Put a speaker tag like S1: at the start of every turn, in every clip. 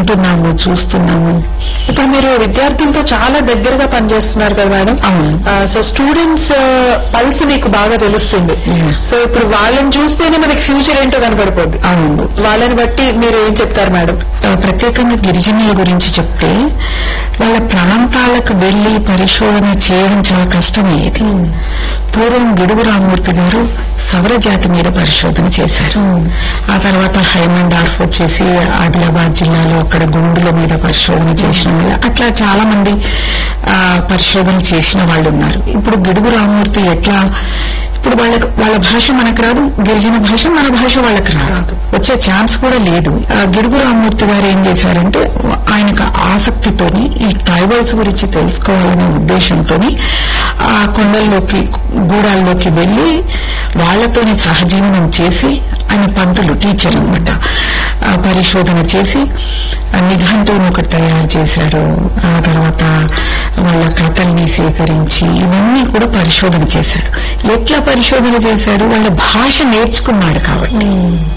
S1: వింటున్నాము చూస్తున్నాము
S2: ఇప్పుడు మీరు విద్యార్థులతో చాలా దగ్గరగా పనిచేస్తున్నారు కదా మేడం
S1: అవును.
S2: సో స్టూడెంట్స్ పల్స్ మీకు బాగా తెలుస్తుంది
S1: Yeah.
S2: సో ఇప్పుడు వాళ్ళని చూస్తేనే మనకి ఫ్యూచర్ ఏంటో కనపడిపోద్ది
S1: అవును
S2: వాళ్ళని బట్టి మీరు ఏం చెప్తారు మేడం
S1: ఆ, ప్రత్యేకంగా గిరిజనుల గురించి చెప్తే వాళ్ళ ప్రాంతాలకు వెళ్లి పరిశోధన చేయడం చాలా కష్టమయ్యేది పూర్వం గిడుగు రామూర్తి గారు సవర జాతి మీద పరిశోధన చేశారు ఆ తర్వాత హైమండార్ఫ్ వచ్చేసి ఆదిలాబాద్ జిల్లాలో అక్కడ గుండుల మీద పరిశోధన చేసిన వాళ్ళు అట్లా చాలా మంది ఆ, పరిశోధన చేసిన వాళ్ళు ఉన్నారు ఇప్పుడు గిడుగు రామూర్తి ఎట్లా ఇప్పుడు వాళ్ళకి వాళ్ళ భాష మనకు రాదు గిరిజన భాష మన భాష వాళ్ళకి రాదు వచ్చే ఛాన్స్ కూడా లేదు ఆ గిడుగు రామూర్తి గారు ఏం చేశారంటే ఆయనకు ఆసక్తితోని ఈ ట్రైబల్స్ గురించి తెలుసుకోవాలనే ఉద్దేశంతోని ఆ కొండల్లోకి గూడాల్లోకి వెళ్లి వాళ్ళతోని సహజీవనం చేసి ఆయన పంతులు టీచర్ అనమాట పరిశోధన చేసి ఆ నిఘంటువును ఒకటి తయారు చేశారు ఆ తర్వాత వాళ్ళ కథల్ని సేకరించి ఇవన్నీ కూడా పరిశోధన చేశారు ఎట్లా పరిశోధన చేశారు వాళ్ళ భాష నేర్చుకున్నాడు కాబట్టి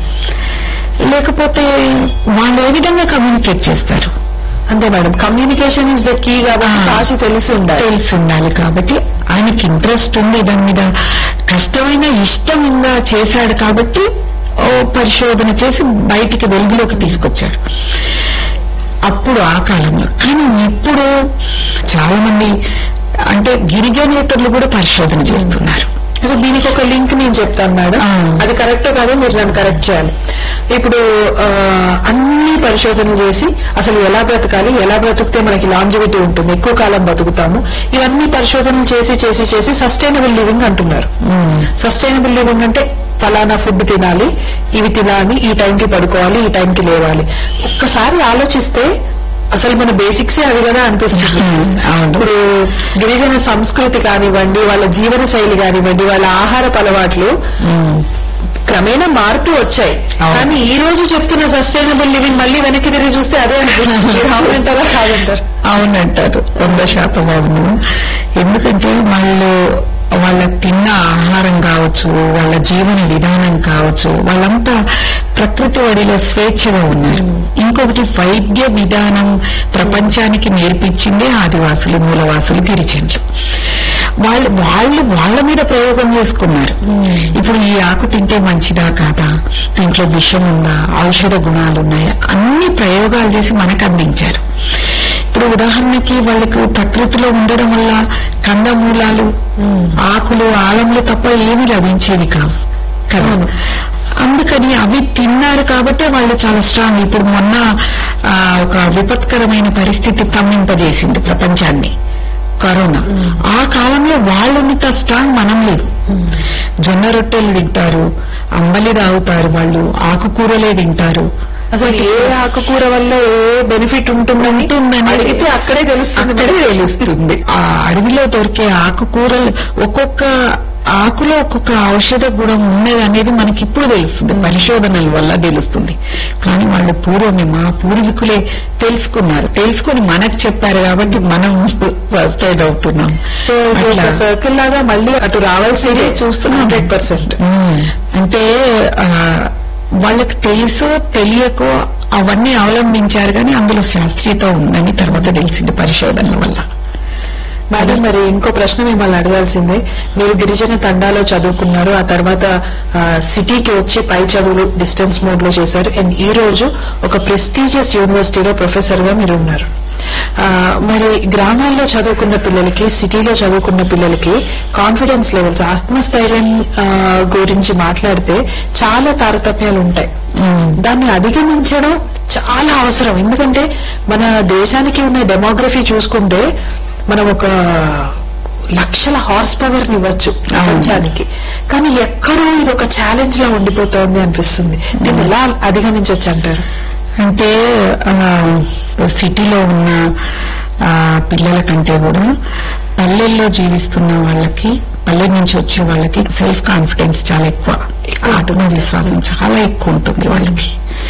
S1: లేకపోతే వాళ్ళు ఏ విధంగా కమ్యూనికేట్ చేస్తారు
S2: అంతే madam communication is the key కాబట్టి
S1: ఆ.
S2: భాష తెలిసి ఉండాలి
S1: తెలిసి ఉండాలి కాబట్టి ఆయనకి ఇంట్రెస్ట్ ఉంది దాని మీద కష్టమైన ఇష్టంగా చేశాడు కాబట్టి ఓ పరిశోధన చేసి బయటికి వెలుగులోకి తీసుకొచ్చాడు అప్పుడు ఆ కాలంలో కానీ ఇప్పుడు చాలా మంది అంటే గిరిజనేతరులు కూడా పరిశోధన చేస్తున్నారు
S2: అయితే దీనికి ఒక లింక్ నేను చెప్తాను మేడం
S1: ఆ.
S2: అది కరెక్ట్ కాదు మీరు నన్ను కరెక్ట్ చేయాలి ఇప్పుడు ఆ, అన్ని పరిశోధనలు చేసి అసలు ఎలా బ్రతకాలి ఎలా బ్రతికితే మనకి లాంజివిటీ ఉంటుంది ఎక్కువ కాలం బతుకుతాము ఇవన్నీ పరిశోధనలు చేసి చేసి చేసి సస్టైనబుల్ లివింగ్ అంటున్నారు సస్టైనబుల్ లివింగ్ అంటే ఫలానా ఫుడ్ తినాలి ఇవి తినాలి ఈ టైంకి పడుకోవాలి ఈ టైంకి లేవాలి ఒక్కసారి ఆలోచిస్తే అసలు మన బేసిక్సే అవి కదా అనిపిస్తుంది
S1: అవును
S2: ఇప్పుడు గిరిజన సంస్కృతి కానివ్వండి వాళ్ళ జీవన శైలి కానివ్వండి వాళ్ళ ఆహారపు అలవాట్లు
S1: ఉమ్.
S2: క్రమేణా మారుతూ వచ్చాయి
S1: అవును.
S2: కానీ ఈ రోజు చెప్తున్న సస్టైనబుల్ లివింగ్ మళ్ళీ వెనక్కి తిరిగి చూస్తే అదే అనిపిస్తుంది మీరు అవునంటారా కాదంటారు
S1: అవునంటారు వంద శాతం అవును ఎందుకంటే వాళ్ళు వాళ్ళ తిన్న ఆహారం కావచ్చు వాళ్ళ జీవన విధానం కావచ్చు వాళ్ళంతా ప్రకృతి ఒడిలో స్వేచ్ఛగా ఉన్నారు ఇంకొకటి వైద్య విధానం ప్రపంచానికి నేర్పించిందే ఆదివాసులు మూలవాసులు గిరిజనులు వాళ్ళు వాళ్ళు వాళ్ళ మీద ప్రయోగం చేసుకున్నారు ఇప్పుడు ఈ ఆకు తింటే మంచిదా కాదా దీంట్లో విషం ఉందా ఔషధ గుణాలు ఉన్నాయా అన్ని ప్రయోగాలు చేసి మనకు అందించారు ఇప్పుడు ఉదాహరణకి వాళ్ళకు ప్రకృతిలో ఉండడం వల్ల కందమూలాలు ఆకులు ఆలములు తప్ప ఏమీ లభించేవి కావు కదా అందుకని అవి తిన్నారు కాబట్టే వాళ్ళు చాలా స్ట్రాంగ్ ఇప్పుడు మొన్న ఆ, ఒక విపత్కరమైన పరిస్థితి తమ్మింపజేసింది ప్రపంచాన్ని కరోనా ఆ కాలంలో వాళ్ళున్నంత స్ట్రాంగ్ మనం లేదు జొన్న రొట్టెలు తింటారు అంబలి తాగుతారు వాళ్ళు ఆకుకూరలే తింటారు
S2: అసలు ఏ ఆకుకూర వల్ల ఏ బెనిఫిట్ ఉంటుందని
S1: ఉంటుందని
S2: అడిగితే అక్కడే తెలుస్తుంది
S1: అక్కడే తెలుస్తుంది ఆ అడవిలో దొరికే ఆకుకూరలు ఒక్కొక్క ఆకులో ఒక్కొక్క ఔషధ గుణం ఉన్నది అనేది మనకి ఇప్పుడు తెలుస్తుంది పరిశోధనల వల్ల తెలుస్తుంది కానీ వాళ్ళు పూర్వమే మా పూర్వీకులే తెలుసుకున్నారు తెలుసుకొని మనకు చెప్పారు కాబట్టి మనం ఫస్ట్ ఎయిడ్ అవుతున్నాం
S2: సో ఇది ఒక
S1: అట్లా.
S2: సర్కిల్ లాగా మళ్ళీ అటు రావాల్సిందే చూస్తున్నా హండ్రెడ్ పర్సెంట్
S1: ఉమ్, అంటే ఆ, వాళ్ళకి తెలుసో తెలియకో అవన్నీ అవలంబించారు కానీ అందులో శాస్త్రీయత ఉందని తర్వాత తెలిసింది పరిశోధనల వల్ల
S2: మేడం మరి ఇంకో ప్రశ్న మిమ్మల్ని అడగాల్సిందే మీరు గిరిజన తండాలో చదువుకున్నారు ఆ తర్వాత ఆ, సిటీకి వచ్చి పై చదువులు డిస్టెన్స్ మోడ్ లో చేశారు అండ్ ఈ రోజు ఒక ప్రెస్టీజియస్ యూనివర్సిటీలో ప్రొఫెసర్ గా మీరు ఉన్నారు ఆ, మరి గ్రామాల్లో చదువుకున్న పిల్లలకి సిటీలో చదువుకున్న పిల్లలకి కాన్ఫిడెన్స్ లెవెల్స్ ఆత్మస్థైర్యం ఆ, గురించి మాట్లాడితే చాలా తారతమ్యాలు ఉంటాయి దాన్ని అధిగమించడం చాలా అవసరం ఎందుకంటే మన దేశానికి ఉన్న డెమోగ్రఫీ చూసుకుంటే మనం ఒక లక్షల హార్స్ పవర్ ని ఇవ్వచ్చు ప్రపంచానికి కానీ ఎక్కడో ఇది ఒక ఛాలెంజ్ లా ఉండిపోతోంది అనిపిస్తుంది దీన్ని ఎలా అధిగమించవచ్చు అంటారు
S1: అంటే ఆ, సిటీలో ఉన్న ఆ, పిల్లల కంటే కూడా పల్లెల్లో జీవిస్తున్న వాళ్ళకి పల్లె నుంచి వచ్చే వాళ్ళకి సెల్ఫ్ కాన్ఫిడెన్స్ చాలా ఎక్కువ ఆత్మవిశ్వాసం చాలా ఎక్కువ ఉంటుంది వాళ్ళకి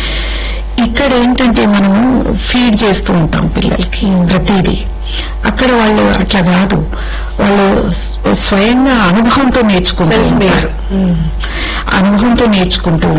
S1: ఇక్కడ ఏంటంటే మనము ఫీడ్ చేస్తూ ఉంటాం పిల్లలకి ప్రతిదీ అక్కడ వాళ్ళు అట్లా కాదు వాళ్ళు స్వ- స్వయంగా అనుభవంతో నేర్చుకుంటూ
S2: సెల్ఫ్
S1: ఉంటారు
S2: మేడ్
S1: అనుభవంతో నేర్చుకుంటూ